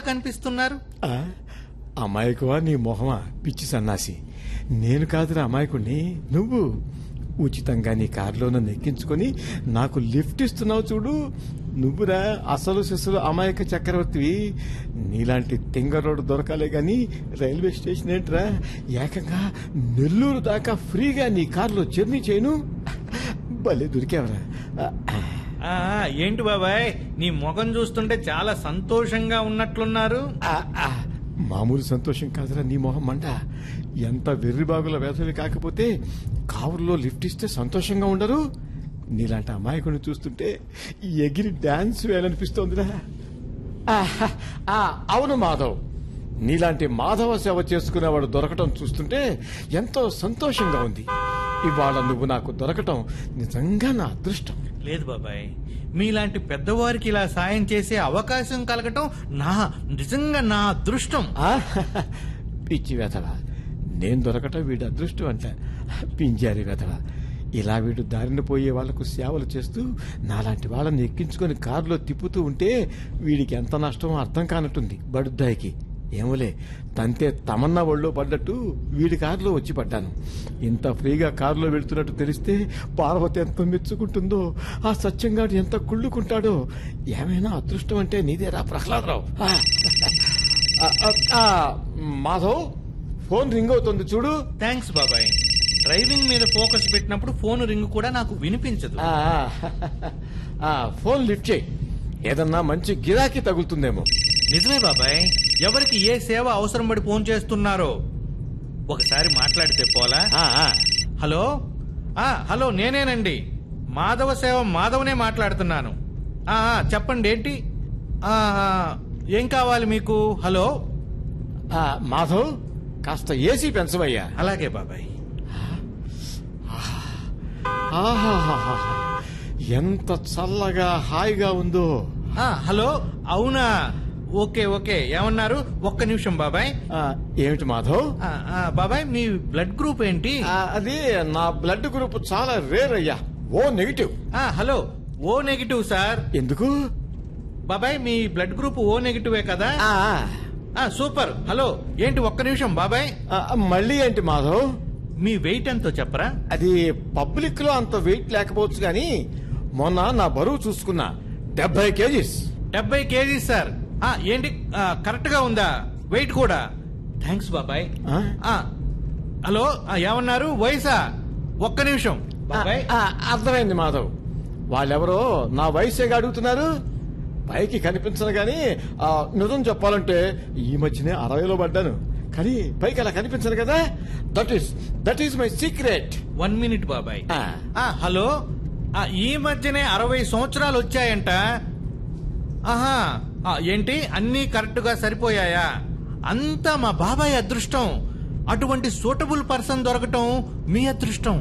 కనిపిస్తున్నారు ఆ, అమాయకువా నీ మొహమా పిచ్చి సన్నాసి నేను కాదురా అమాయకుణ్ణి నువ్వు ఉచితంగా నీ కారులో నన్ను ఎక్కించుకొని నాకు లిఫ్ట్ ఇస్తున్నావు చూడు నువ్వురా అసలు శిశులు అమాయక చక్రవర్తివి నీలాంటి తింగరోడు దొరకాలే గాని రైల్వే స్టేషన్ ఏంట్రా ఏకంగా నెల్లూరు దాకా ఫ్రీగా నీ కారులో జర్నీ చేయను భలే దొరికావరా ఆ, ఆ ఏంటి బాబాయ్ నీ ముఖం చూస్తుంటే చాలా సంతోషంగా ఉన్నట్లున్నారు ఆ, ఆ, మామూలు సంతోషం కాదురా నీ మొహం మంట ఎంత వెర్రిబాగుల వేసవి కాకపోతే కారులో లిఫ్ట్ ఇస్తే సంతోషంగా ఉండరు నీలాంటి అమాయకుడిని చూస్తుంటే ఎగిరి డాన్స్ వేయాలనిపిస్తోందిరా ఆహా, ఆ, అవును మాధవ్ నీలాంటి మాధవ సేవ చేసుకునేవాడు దొరకటం చూస్తుంటే ఎంతో సంతోషంగా ఉంది ఇవాళ నువ్వు నాకు దొరకటం నిజంగా నా అదృష్టం లేదు బాబాయ్ మీలాంటి పెద్దవారికి ఇలా సాయం చేసే అవకాశం కలగటం నా నిజంగా నా అదృష్టం ఆ, పిచ్చి వెధవ నేను దొరకటం వీడి అదృష్టం అంట పింజారి వెధవ ఇలా వీడు దారిన పోయే వాళ్లకు సేవలు చేస్తూ నాలాంటి వాళ్ళని ఎక్కించుకొని కారులో తిప్పుతూ ఉంటే వీడికి ఎంత నష్టమో అర్థం కానట్టుంది బడుద్దాయికి ఏమోలే తంతే తమన్నా ఒళ్ళో పడ్డట్టు వీడి కారులో వచ్చి పడ్డాను ఇంత ఫ్రీగా కారులో వెళ్తున్నట్టు తెలిస్తే పార్వతి ఎంత మెచ్చుకుంటుందో ఆ సత్యంగాడు ఎంత కుళ్ళుకుంటాడో ఏమైనా అదృష్టం అంటే నీదేరా ప్రహ్లాదరావు ఆ. ఆ, ఆ, ఆ, మాధవ్ ఫోన్ రింగ్ అవుతుంది చూడు థ్యాంక్స్ బాబాయ్ డ్రైవింగ్ మీద ఫోకస్ పెట్టినప్పుడు ఫోన్ రింగ్ కూడా నాకు వినిపించదు ఆ, ఆ, ఫోన్ లిఫ్ట్ చేయి ఏదన్నా మంచి గిరాకీ తగులుతుందేమో నిజమే బాబాయ్ ఎవరికి ఏ సేవ అవసరం పడి ఫోన్ చేస్తున్నారో ఒకసారి మాట్లాడితే పోలా ఆ, ఆ, హలో ఆ హలో నేనేనండి మాధవ సేవ మాధవనే మాట్లాడుతున్నాను ఆ ఆ, చెప్పండి ఏంటి ఆ, ఆ, ఏం కావాలి మీకు హలో ఆ, మాధవ్ కాస్త ఏసీ పెంచవయ్యా అలాగే బాబాయ్ ఆహాహాహా. ఎంత చల్లగా హాయిగా ఉందో ఆ, హలో అవునా ఓకే ఓకే ఏమన్నారు ఒక్క నిమిషం బాబాయ్ ఆ, ఏమిటి మాధవ్ ఆ, ఆ, బాబాయ్ మీ బ్లడ్ గ్రూప్ ఏంటి ఆ, అది నా బ్లడ్ గ్రూప్ చాలా రేర్ అయ్యా ఓ నెగిటివ్ ఆ, హలో ఓ నెగిటివ్ సార్ ఎందుకు బాబాయ్ మీ బ్లడ్ గ్రూప్ ఓ నెగిటివే కదా ఆ, ఆ, సూపర్ హలో ఏంటి ఒక్క నిమిషం బాబాయ్ ఆ, మళ్ళీ ఏంటి మాధవ్ మీ వెయిట్ ఎంతో చెప్పరా అది పబ్లిక్ లో అంత వెయిట్ లేకపోవచ్చు కానీ మొన్న నా బరువు చూసుకున్నా డెబ్బై కేజీస్ డెబ్బై కేజీ సార్ ఆ, ఏంటి ఆ, కరెక్ట్ గా ఉందా వెయిట్ కూడా థ్యాంక్స్ బాబాయ్ ఆ? ఆ, హలో ఆ, ఏమన్నారు వయసా ఒక్క నిమిషం బాబాయ్ ఆ, అర్థమైంది మాధవ్ వాళ్ళెవరో నా వయసేగా అడుగుతున్నారు పైకి కనిపించను గాని ఆ, నిజం చెప్పాలంటే ఈ మధ్యనే అరవైలో పడ్డాను కానీ పైకి అలా కనిపించను కదా that is that is my secret one minute బాబాయ్ ఆ, హలో ఆ, ఈ మధ్యనే అరవై సంవత్సరాలు వచ్చాయంట ఆహా ఆ, ఏంటి అన్నీ కరెక్ట్ గా సరిపోయాయా అంతా మా బాబాయ్ అదృష్టం అటువంటి సూటబుల్ పర్సన్ దొరకటం మీ అదృష్టం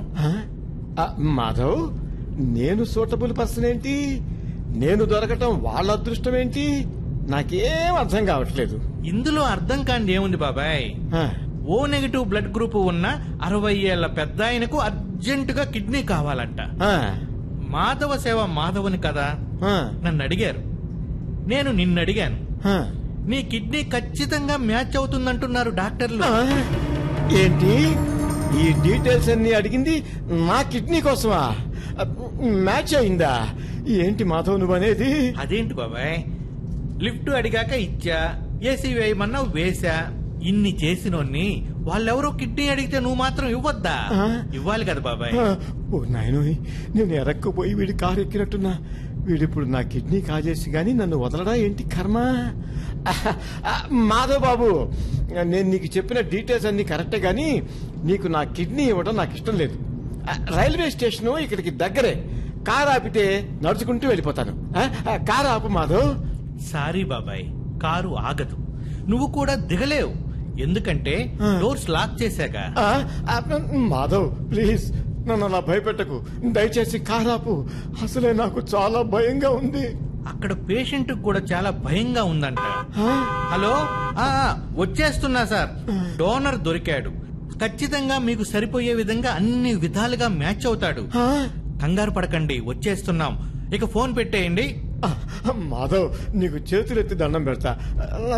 మాధవ్ నేను సూటబుల్ పర్సన్ ఏంటి నేను దొరకటం వాళ్ళ అదృష్టం ఏంటి నాకేం అర్థం కావట్లేదు ఇందులో అర్థం కాండి ఏముంది బాబాయ్ ఆ, ఓ నెగిటివ్ బ్లడ్ గ్రూప్ ఉన్న అరవై ఏళ్ల పెద్ద ఆయనకు అర్జెంటుగా కిడ్నీ కావాలంట ఆ, మాధవ సేవ మాధవుని కదా ఆ, నన్ను అడిగారు నేను నిన్ను అడిగాను ఆ. నీ కిడ్నీ ఖచ్చితంగా మ్యాచ్ అవుతుందంటున్నారు డాక్టర్లు ఆ, ఏంటి ఈ డీటెయిల్స్ అన్ని అడిగింది నా కిడ్నీ కోసమా మ్యాచ్ అయిందా ఏంటి మాధవ్ నువ్వు అనేది అదేంటి బాబాయ్ లిఫ్ట్ అడిగాక ఇచ్చా ఏసీ వేయమన్నా వేసా ఇన్ని చేసినోన్ని వాళ్ళెవరో కిడ్నీ అడిగితే నువ్వు మాత్రం ఇవ్వద్దా ఆ? ఇవ్వాలి కదా బాబాయ్ ఆ, ఓ నాయనో నేను ఎరక్కపోయి వీడి కారు ఎక్కినట్టున్నా వీడిప్పుడు నా కిడ్నీ కాజేసి గాని నన్ను వదలడా ఏంటి కర్మ ఆహా, ఆ, మాధవ్ బాబు నేను నీకు చెప్పిన డీటెయిల్స్ అన్ని కరెక్టే గాని నీకు నా కిడ్నీ ఇవ్వడం నాకు ఇష్టం లేదు ఆ, రైల్వే స్టేషన్ ఇక్కడికి దగ్గరే కారు ఆపితే నడుచుకుంటూ వెళ్ళిపోతాను ఆ, ఆ, కారు ఆపు మాధవ్ సారీ బాబాయ్ కారు ఆగదు నువ్వు కూడా దిగలేవు ఎందుకంటే ఆ. డోర్స్ లాక్ చేశాక ఆ, ఆ, మాధవ్ ప్లీజ్ నన్ను అలా భయపెట్టకు దయచేసి కారాపు అసలే నాకు చాలా భయంగా ఉంది అక్కడ పేషెంట్ కూడా చాలా భయంగా ఉందంట ఆ, హలో ఆ ఆ, వచ్చేస్తున్నా సార్ డోనర్ దొరికాడు ఖచ్చితంగా మీకు సరిపోయే విధంగా అన్ని విధాలుగా మ్యాచ్ అవుతాడు ఆ, కంగారు పడకండి వచ్చేస్తున్నాం ఇక ఫోన్ పెట్టేయండి ఆ, మాధవ్ నీకు చేతులెత్తి దండం పెడతా